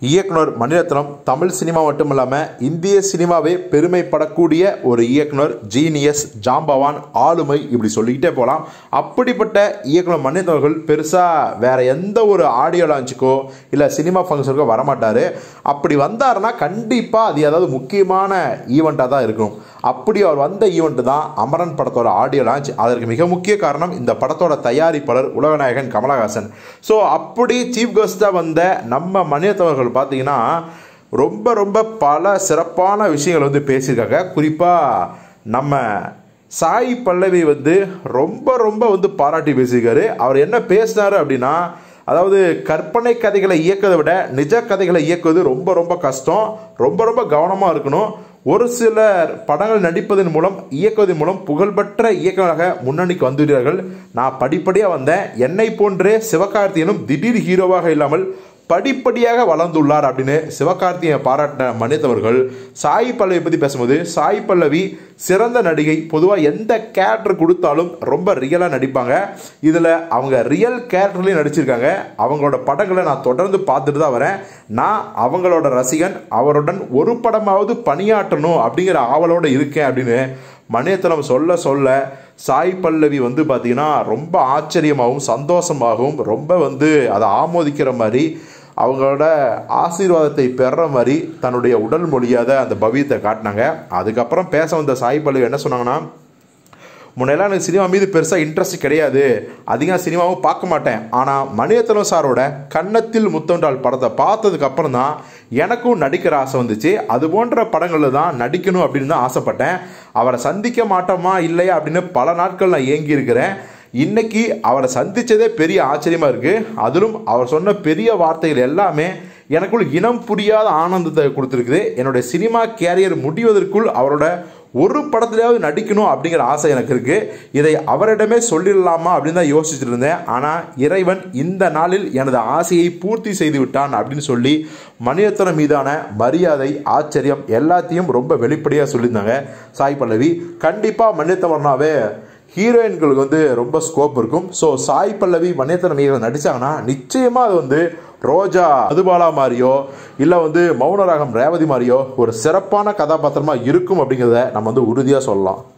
இயக்குனர் மணிரத்னம் தமிழ் சினிமா மட்டும் இல்லாமல் இந்திய சினிமாவே பெருமைப்படக்கூடிய ஒரு இயக்குனர் ஜீனியஸ் ஜாம்பவான் ஆளுமை இப்படி சொல்லிக்கிட்டே போகலாம் அப்படிப்பட்ட இயக்குனர் மணிரத்னம் அவர்கள் பெருசாக வேற எந்த ஒரு ஆடியோ லான்ச்சுக்கோ இல்லை சினிமா ஃபங்க்ஷனுக்கோ வரமாட்டார் அப்படி வந்தாருன்னா கண்டிப்பாக அது ஏதாவது முக்கியமான ஈவெண்ட்டாக தான் இருக்கும் அப்படி அவர் வந்த ஈவெண்ட் தான் அமரன் படத்தோட ஆடியோ லான்ச் அதற்கு மிக முக்கிய காரணம் இந்த படத்தோட தயாரிப்பாளர் உலகநாயகன் கமலஹாசன் ஸோ அப்படி சீஃப் கெஸ்ட்டாக வந்த நம்ம மணியத்தவர்கள் பார்த்தீங்கன்னா ரொம்ப ரொம்ப பல சிறப்பான விஷயங்கள் வந்து பேசியிருக்காங்க குறிப்பாக நம்ம சாய் பல்லவி வந்து ரொம்ப ரொம்ப வந்து பாராட்டி பேசியிருக்காரு அவர் என்ன பேசினாரு அப்படின்னா அதாவது கற்பனை கதைகளை இயக்கிறதை விட நிஜ கதைகளை இயக்குவது ரொம்ப ரொம்ப கஷ்டம் ரொம்ப ரொம்ப கவனமாக இருக்கணும் ஒரு சில படங்கள் நடிப்பதன் மூலம் இயக்குவதன் மூலம் புகழ்பெற்ற இயக்குநராக முன்னணிக்கு வந்துள்ளார்கள் நான் படிப்படியாக வந்தேன் என்னை போன்றே சிவகார்த்தியனும் திடீர் ஹீரோவாக இல்லாமல் படிப்படியாக வளர்ந்துள்ளார் அப்படின்னு சிவகார்த்தியை பாராட்டின மனிதவர்கள் சாய் பல்லவி பற்றி பேசும்போது சாய் பல்லவி சிறந்த நடிகை பொதுவாக எந்த கேரக்டர் கொடுத்தாலும் ரொம்ப ரியலாக நடிப்பாங்க இதில் அவங்க ரியல் கேரக்டர்லேயும் நடிச்சிருக்காங்க அவங்களோட படங்களை நான் தொடர்ந்து பார்த்துட்டு தான் வரேன் நான் அவங்களோட ரசிகன் அவருடன் ஒரு படமாவது பணியாற்றணும் அப்படிங்கிற ஆவலோடு இருக்கேன் அப்படின்னு மணியத்தனம் சொல்ல சொல்ல சாய் பல்லவி வந்து பார்த்தீங்கன்னா ரொம்ப ஆச்சரியமாகவும் சந்தோஷமாகவும் ரொம்ப வந்து அதை ஆமோதிக்கிற மாதிரி அவங்களோட ஆசீர்வாதத்தை பெற மாதிரி தன்னுடைய உடல் மொழியாத அந்த பவியத்தை காட்டினாங்க அதுக்கப்புறம் பேச வந்த சாய் பல்லவி என்ன சொன்னாங்கன்னா முன்னெல்லாம் எனக்கு சினிமா மீது பெருசாக இன்ட்ரெஸ்ட் கிடையாது அதிகம் சினிமாவும் பார்க்க மாட்டேன் ஆனால் மணிரத்னம் சாரோட கன்னத்தில் முத்தொன்றால் படத்தை பார்த்ததுக்கு அப்புறம் தான் எனக்கும் நடிக்கிற ஆசை வந்துச்சு அது போன்ற படங்களில் தான் நடிக்கணும் அப்படின்னு தான் ஆசைப்பட்டேன் அவரை சந்திக்க மாட்டோமா இல்லையா அப்படின்னு பல நாட்கள் நான் ஏங்கி இருக்கிறேன் இன்னைக்கு அவரை சந்தித்ததே பெரிய ஆச்சரியமாக இருக்குது அதிலும் அவர் சொன்ன பெரிய வார்த்தைகள் எல்லாமே எனக்குள் இனம் புரியாத ஆனந்தத்தை கொடுத்துருக்குது என்னுடைய சினிமா கேரியர் முடிவதற்குள் அவரோட ஒரு படத்துலையாவது நடிக்கணும் அப்படிங்கிற ஆசை எனக்கு இருக்குது இதை அவரிடமே சொல்லிடலாமா அப்படின்னு தான் யோசிச்சுட்டு இருந்தேன் ஆனால் இறைவன் இந்த நாளில் எனது ஆசையை பூர்த்தி செய்து விட்டான் அப்படின்னு சொல்லி மணிரத்னம் மீதான மரியாதை ஆச்சரியம் எல்லாத்தையும் ரொம்ப வெளிப்படையாக சொல்லியிருந்தாங்க சாய் பல்லவி கண்டிப்பாக மணிரத்னம்னாவே ஹீரோயின்களுக்கு வந்து ரொம்ப ஸ்கோப் இருக்கும் ஸோ சாய் பல்லவி மணியத்தனம் மீது நடித்தாங்கன்னா நிச்சயமாக அது வந்து ரோஜா மதுபாலா மாதிரியோ இல்லை வந்து மௌனராகம் ரேவதி மாதிரியோ ஒரு சிறப்பான கதாபாத்திரமாக இருக்கும் அப்படிங்கிறத நம்ம வந்து உறுதியாக சொல்லலாம்